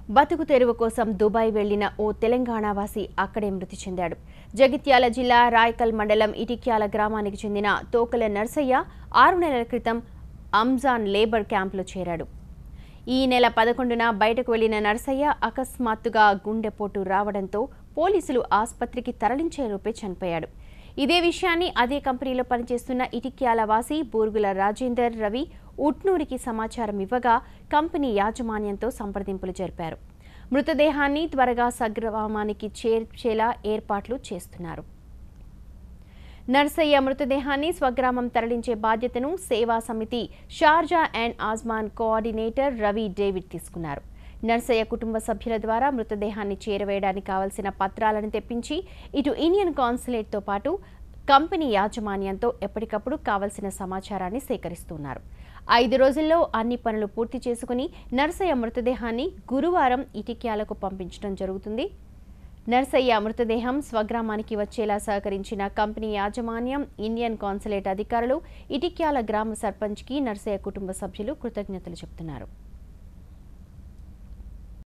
బతుకు తెరువు కోసం దుబాయ్ వెళ్లిన ఓ తెలంగాణ వాసి అక్కడే మృతి చెందాడు జగిత్యాల జిల్లా రాయకల్ మండలం ఇటిక్యాల గ్రామానికి చెందిన తోకల నర్సయ్య ఆరు నెలల క్రితం అంజాన్ లేబర్ క్యాంపులో చేరాడు ఈ నెల పదకొండున బయటకు వెళ్లిన నర్సయ్య అకస్మాత్తుగా గుండెపోటు రావడంతో పోలీసులు ఆసుపత్రికి తరలించేలోపే చనిపోయాడు ఇదే విషయాన్ని అదే కంపెనీలో పనిచేస్తున్న ఇటిక్యాల వాసి బూర్గుల రాజేందర్ రవి ఉట్నూరికి సమాచారం ఇవ్వగా కంపెనీ యాజమాన్యంతో సంప్రదింపులు జరిపారు మృతదేహాన్ని త్వరగా సగ్రామానికి చేర్చేలా ఏర్పాట్లు చేస్తున్నారు నర్సయ్య మృతదేహాన్ని స్వగ్రామం తరలించే బాధ్యతను సేవా సమితి Sharjah and Ajman coordinator Ravi David తీసుకున్నారు నర్సయ్య కుటుంబ సభ్యుల ద్వారా మృతదేహాన్ని చేరవేయడానికి కావలసిన పత్రాలను తెప్పించి ఇటు ఇండియన్ కాన్సులేట్తో పాటు కంపెనీ యాజమాన్యంతో ఎప్పటికప్పుడు కావలసిన సమాచారాన్ని సేకరిస్తున్నారు ఐదు రోజుల్లో అన్ని పనులు పూర్తి చేసుకుని నర్సయ్య మృతదేహాన్ని గురువారం ఇటిక్యాలకు పంపించడం జరుగుతుంది నర్సయ్య మృతదేహం స్వగ్రామానికి వచ్చేలా సహకరించిన కంపెనీ యాజమాన్యం ఇండియన్ కాన్సులేట్ అధికారులు ఇటిక్యాల గ్రామ సర్పంచ్కి నర్సయ్య కుటుంబ సభ్యులు కృతజ్ఞతలు చెబుతున్నారు